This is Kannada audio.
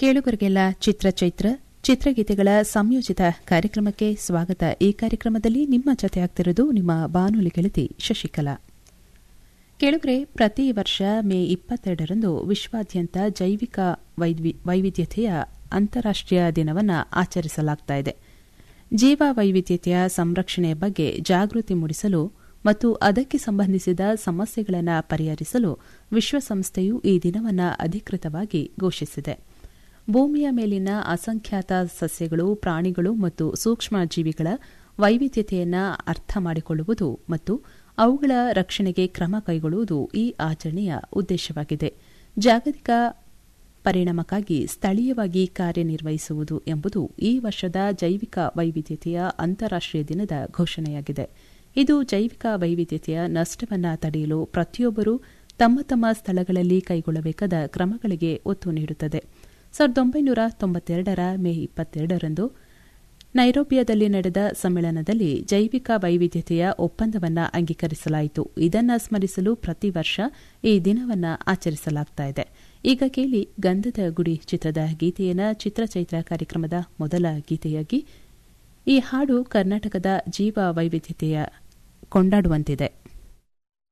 ಕೇಳುಗರಿಗೆಲ್ಲ ಚಿತ್ರ ಚೈತ್ರ ಚಿತ್ರಗೀತೆಗಳ ಸಂಯೋಜಿತ ಕಾರ್ಯಕ್ರಮಕ್ಕೆ ಸ್ವಾಗತ ಈ ಕಾರ್ಯಕ್ರಮದಲ್ಲಿ ನಿಮ್ಮ ಜೊತೆ ಆಗ್ತಿರೋದು ನಿಮ್ಮ ಬಾನುಲಿ ಗೆಳತಿ ಶಶಿಕಲಾ ಕೇಳುಗರೆ ಪ್ರತಿ ವರ್ಷ ಮೇ ಇಪ್ಪತ್ತೆರಡರಂದು ವಿಶ್ವಾದ್ಯಂತ ಜೈವಿಕ ವೈವಿಧ್ಯತೆಯ ಅಂತಾರಾಷ್ಟೀಯ ದಿನವನ್ನು ಆಚರಿಸಲಾಗ್ತಾ ಇದೆ ಜೀವ ವೈವಿಧ್ಯತೆಯ ಸಂರಕ್ಷಣೆಯ ಬಗ್ಗೆ ಜಾಗೃತಿ ಮೂಡಿಸಲು ಮತ್ತು ಅದಕ್ಕೆ ಸಂಬಂಧಿಸಿದ ಸಮಸ್ಯೆಗಳನ್ನು ಪರಿಹರಿಸಲು ವಿಶ್ವಸಂಸ್ಥೆಯು ಈ ದಿನವನ್ನು ಅಧಿಕೃತವಾಗಿ ಘೋಷಿಸಿದೆ ಭೂಮಿಯ ಮೇಲಿನ ಅಸಂಖ್ಯಾತ ಸಸ್ಯಗಳು ಪ್ರಾಣಿಗಳು ಮತ್ತು ಸೂಕ್ಷ್ಮ ಜೀವಿಗಳ ವೈವಿಧ್ಯತೆಯನ್ನು ಅರ್ಥ ಮಾಡಿಕೊಳ್ಳುವುದು ಮತ್ತು ಅವುಗಳ ರಕ್ಷಣೆಗೆ ಕ್ರಮ ಕೈಗೊಳ್ಳುವುದು ಈ ಆಚರಣೆಯ ಉದ್ದೇಶವಾಗಿದೆ ಜಾಗತಿಕ ಪರಿಣಾಮಕ್ಕಾಗಿ ಸ್ಥಳೀಯವಾಗಿ ಕಾರ್ಯನಿರ್ವಹಿಸುವುದು ಎಂಬುದು ಈ ವರ್ಷದ ಜೈವಿಕ ವೈವಿಧ್ಯತೆಯ ಅಂತಾರಾಷ್ಟೀಯ ದಿನದ ಘೋಷಣೆಯಾಗಿದೆ ಇದು ಜೈವಿಕ ವೈವಿಧ್ಯತೆಯ ನಷ್ಟವನ್ನು ತಡೆಯಲು ಪ್ರತಿಯೊಬ್ಬರೂ ತಮ್ಮ ತಮ್ಮ ಸ್ಥಳಗಳಲ್ಲಿ ಕೈಗೊಳ್ಳಬೇಕಾದ ಕ್ರಮಗಳಿಗೆ ಒತ್ತು ನೀಡುತ್ತದೆ ಸಾವಿರದ ಒಂಬೈನೂರ ತೊಂಬತ್ತೆರಡರ ಮೇ ಇಪ್ಪತ್ತೆರಡರಂದು ನೈರೋಬಿಯಾದಲ್ಲಿ ನಡೆದ ಸಮ್ಮೇಳನದಲ್ಲಿ ಜೈವಿಕ ವೈವಿಧ್ಯತೆಯ ಒಪ್ಪಂದವನ್ನು ಅಂಗೀಕರಿಸಲಾಯಿತು ಇದನ್ನು ಸ್ಮರಿಸಲು ಪ್ರತಿ ವರ್ಷ ಈ ದಿನವನ್ನು ಆಚರಿಸಲಾಗುತ್ತಿದೆ ಈಗ ಕೇಳಿ ಗಂಧದ ಗುಡಿ ಚಿತ್ರದ ಗೀತೆಯನ್ನ ಚಿತ್ರಚೈತ್ರ ಕಾರ್ಯಕ್ರಮದ ಮೊದಲ ಗೀತೆಯಾಗಿ ಈ ಹಾಡು ಕರ್ನಾಟಕದ ಜೀವ ವೈವಿಧ್ಯತೆಯ ಕೊಂಡಾಡುವಂತಿದೆ